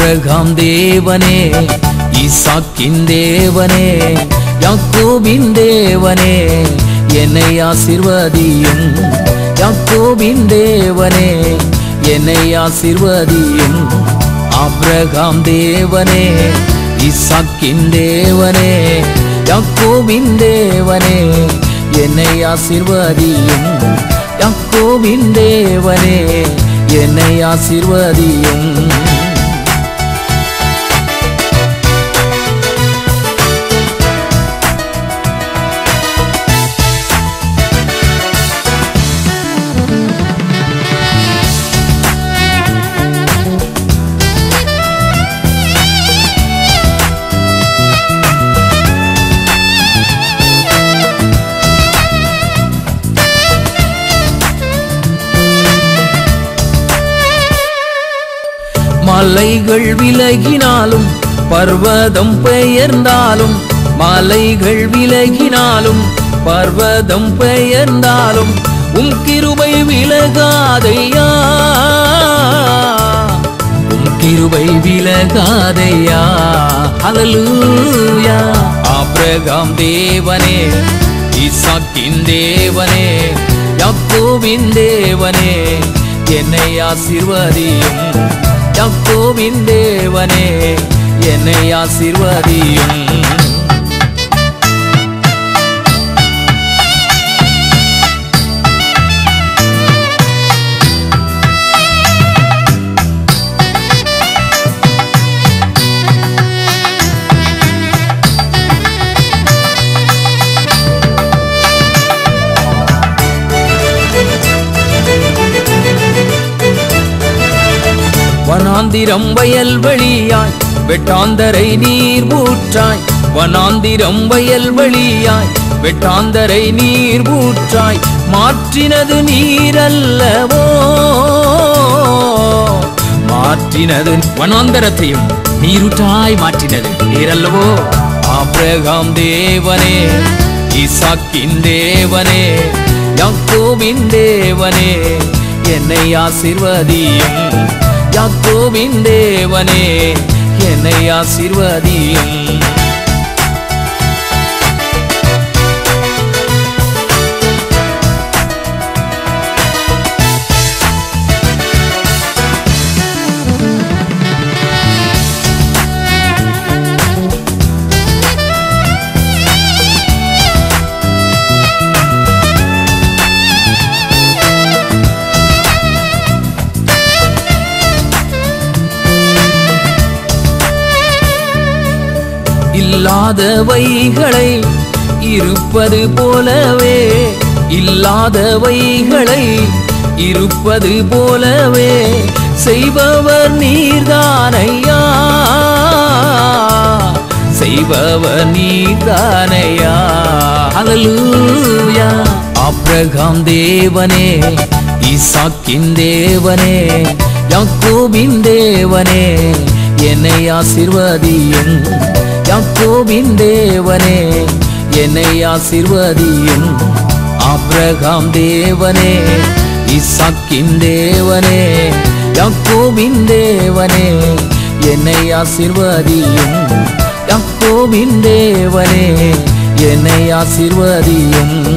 Abraham தேவனே ஈசாக்கின் தேவனே யாக்கோபின் தேவனே என்னை ஆசிர்வதியும் யாக்கோபின் தேவனே என்னை ஆசிர்வதியும் ஆபிரகாம் தேவனே ஈசாக்கின் தேவனே யாக்கோபின் தேவனே என்னை ஆசிர்வதியும் யாக்கோபின் தேவனே என்னை ஆசிர்வதியும் மலைகள் விலகினாலும் பர்வதம் பெயர்ந்தாலும் மலைகள் விலகினாலும் பர்வதம் பெயர்ந்தாலும் உம் கிருபை விலகாதையா உம் கிருபை விலகாதையா ஹalleluya ஆபிரகாம் தேவனே ஈசாக்கின் தேவனே யாக்கோபின் தேவனே என்னை ஆசிர்வதியும் யாக்கோபின் தேவனே என்னை ஆசிர்வதியும் வனாந்திரம் வயல்வெளியாய் வெட்டாந்தரை நீர் ஊற்றாய் வனாந்திரம் வயல்வெளியாய் வெட்டாந்தரை நீர் ஊற்றாய் மாற்றினது நீரல்லவோ மாற்றினது வனாந்தரத்தையும் நீருற்றாய் மாற்றினது நீரல்லவோ ஆபிரகாம் தேவனே ஈசாக்கின் தேவனே யாக்கோபின் தேவனே என்னை ஆசிர்வதியும் யாக்கோபின் தேவனே என்னை ஆசிர்வதியும் இல்லாதவைகளை இருப்பது போலவே இல்லாதவைகளை இருப்பது போலவே செய்பவர் நீர்தானையா செய்பவர் நீர்தானையா ஹalleluya ஆபிரகாம் தேவனே ஈசாக்கின் தேவனே யாக்கோபின் தேவனே என்னை ஆசிர்வதியும் யாக்கோபின் தேவனே என்னை ஆசிர்வதியும் ஆபிரகாம் தேவனே ஈசாக்கின் தேவனே யாக்கோபின் தேவனே என்னை ஆசிர்வதியும் யாக்கோபின் தேவனே என்னை ஆசிர்வதியும்